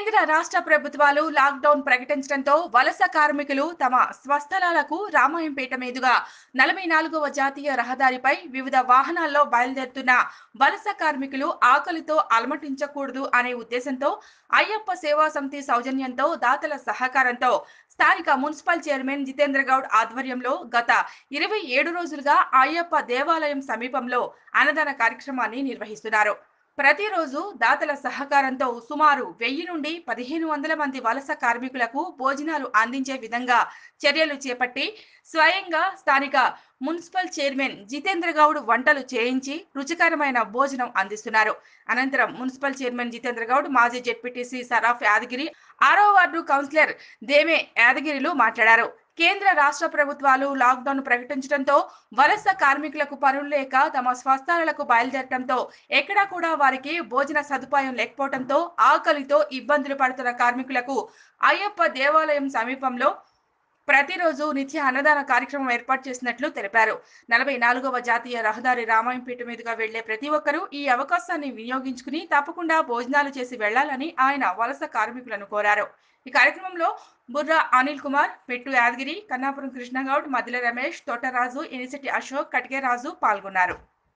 కేంద్ర రాష్ట్ర ప్రభుత్వాలు లాక్డౌన్ ప్రకటించడంతో వలస కార్మికులు తమ స్వస్థలాలకు రామాయంపేట మీదుగా నలభై నాలుగవ జాతీయ రహదారిపై వివిధ వాహనాల్లో బయలుదేరుతున్న వలస కార్మికులు ఆకలితో అలమటించకూడదు అనే ఉద్దేశంతో అయ్యప్ప సేవా సమితి సౌజన్యంతో దాతల సహకారంతో స్థానిక మున్సిపల్ చైర్మన్ జితేంద్ర గౌడ్ ఆధ్వర్యంలో గత ఇరవై ఏడు రోజులుగా అయ్యప్ప దేవాలయం సమీపంలో అన్నదాన కార్యక్రమాన్ని నిర్వహిస్తున్నారు ప్రతిరోజు దాతల సహకారంతో సుమారు వెయ్యి నుండి పదిహేను వందల మంది వలస కార్మికులకు భోజనాలు అందించే విధంగా చర్యలు చేపట్టి స్వయంగా స్థానిక మున్సిపల్ చైర్మన్ జితేంద్ర గౌడ్ వంటలు చేయించి రుచికరమైన భోజనం అందిస్తున్నారు అనంతరం మున్సిపల్ చైర్మన్ జితేంద్ర గౌడ్ మాజీ జెడ్పీటీసీ సరాఫ్ యాదగిరి ఆరో వార్డు కౌన్సిలర్ దేమే యాదగిరిలు మాట్లాడారు కేంద్ర రాష్ట్ర ప్రభుత్వాలు లాక్డౌన్ ప్రకటించడంతో వలస కార్మికులకు పనులు లేక తమ స్వస్థలాలకు బయలుదేరటంతో ఎక్కడా కూడా వారికి భోజన సదుపాయం లేకపోవడంతో ఆకలితో ఇబ్బందులు పడుతున్న కార్మికులకు అయ్యప్ప దేవాలయం సమీపంలో ప్రతిరోజు నిత్య అన్నదాన కార్యక్రమం ఏర్పాటు చేసినట్లు తెలిపారు నలభై నాలుగవ జాతీయ రహదారి రామాయంపేట మీదుగా వెళ్లే ప్రతి ఒక్కరూ ఈ అవకాశాన్ని వినియోగించుకుని తప్పకుండా భోజనాలు చేసి వెళ్లాలని ఆయన వలస కార్మికులను కోరారు ఈ కార్యక్రమంలో బుర్రా అనిల్ కుమార్ పెట్టు యాదగిరి కన్నాపురం కృష్ణగౌడ్ మదిల రమేష్ తోటరాజు ఇనిసిటి అశోక్ కటికేరాజు పాల్గొన్నారు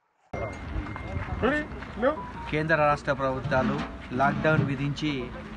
కేంద్ర రాష్ట్ర ప్రభుత్వాలు లాక్డౌన్ విధించి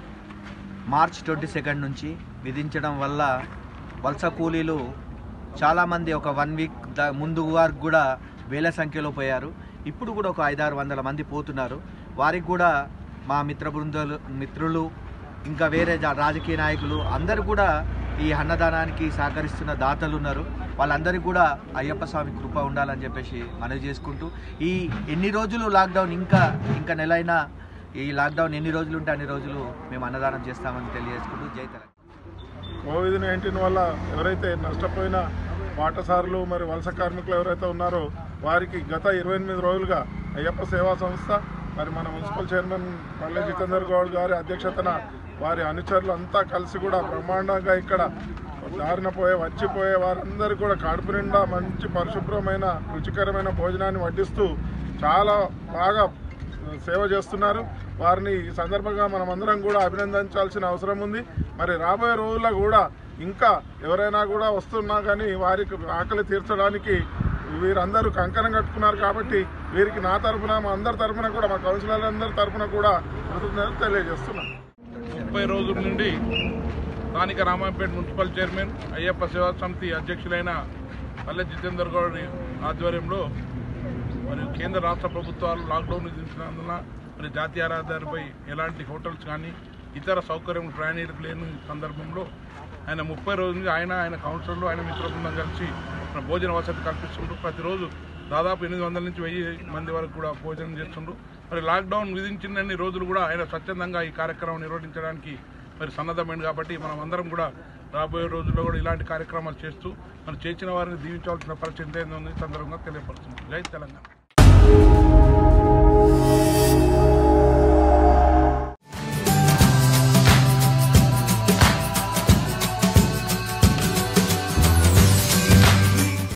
మార్చ్ ట్వంటీ సెకండ్ నుంచి విధించడం వల్ల వలస కూలీలు చాలామంది ఒక వన్ వీక్ ద ముందు వరకు కూడా వేల సంఖ్యలో పోయారు ఇప్పుడు కూడా ఒక ఐదారు వందల మంది పోతున్నారు వారికి కూడా మా మిత్ర బృందాలు మిత్రులు ఇంకా వేరే జా- రాజకీయ నాయకులు అందరూ కూడా ఈ అన్నదానానికి సహకరిస్తున్న దాతలు ఉన్నారు వాళ్ళందరికీ కూడా అయ్యప్ప స్వామి కృప ఉండాలని చెప్పేసి మనవి చేసుకుంటూ ఈ ఎన్ని రోజులు లాక్డౌన్ ఇంకా ఇంకా నెలైనా ఈ లాక్డౌన్ ఎన్ని రోజులు ఉంటే అన్ని రోజులు మేము అన్నదానం చేస్తామని తెలియజేసుకుంటూ జై తెలంగాణ కోవిడ్ నైన్టీన్ వల్ల ఎవరైతే నష్టపోయిన బాటసారులు మరి వలస కార్మికులు ఎవరైతే ఉన్నారో వారికి గత ఇరవై ఎనిమిది రోజులుగా అయ్యప్ప సేవా సంస్థ మరి మన మున్సిపల్ చైర్మన్ పల్లె జితేందర్ గౌడ్ గారి అధ్యక్షతన వారి అనుచరులు అంతా కలిసి కూడా బ్రహ్మాండంగా ఇక్కడ దారిన పోయే వచ్చిపోయే వారందరూ కూడా కడుపు నిండా మంచి పరిశుభ్రమైన రుచికరమైన భోజనాన్ని వడ్డిస్తూ చాలా బాగా సేవ చేస్తున్నారు వారిని ఈ సందర్భంగా మనం అందరం కూడా అభినందించాల్సిన అవసరం ఉంది మరి రాబోయే రోజుల్లో కూడా ఇంకా ఎవరైనా కూడా వస్తున్నా కానీ వారికి ఆకలి తీర్చడానికి వీరందరూ కంకణం కట్టుకున్నారు కాబట్టి వీరికి నా తరఫున మా అందరి తరఫున కూడా మా కౌన్సిలర్లందరి తరఫున కూడా కృతజ్ఞతలు తెలియజేస్తున్నాను ముప్పై రోజుల నుండి స్థానిక రామాయంపేట మున్సిపల్ చైర్మన్ అయ్యప్ప సేవా సమితి అధ్యక్షులైన పల్లె జితేందర్ గౌడ్ ఆధ్వర్యంలో మరి కేంద్ర రాష్ట్ర ప్రభుత్వాలు లాక్డౌన్ విధించినందున మరి జాతీయ రహదారిపై ఎలాంటి హోటల్స్ కానీ ఇతర సౌకర్యం ప్రయాణికులకు లేని సందర్భంలో ఆయన ముప్పై రోజుల నుంచి ఆయన ఆయన కౌన్సిలర్లు ఆయన మిత్ర బృందం కలిసి మన భోజన వసతి కల్పిస్తుండ్రు ప్రతిరోజు దాదాపు ఎనిమిది వందల నుంచి వెయ్యి మంది వరకు కూడా భోజనం చేస్తుండ్రు మరి లాక్డౌన్ విధించినన్ని రోజులు కూడా ఆయన స్వచ్ఛందంగా ఈ కార్యక్రమం నిర్వహించడానికి మరి సన్నద్ధమైంది కాబట్టి మనం అందరం కూడా రాబోయే రోజుల్లో కూడా ఇలాంటి కార్యక్రమాలు చేస్తూ మనం చేసిన వారిని దీవించవలసిన పరిస్థితి ఏందో ఈ సందర్భంగా తెలియపరుస్తుంది జై తెలంగాణ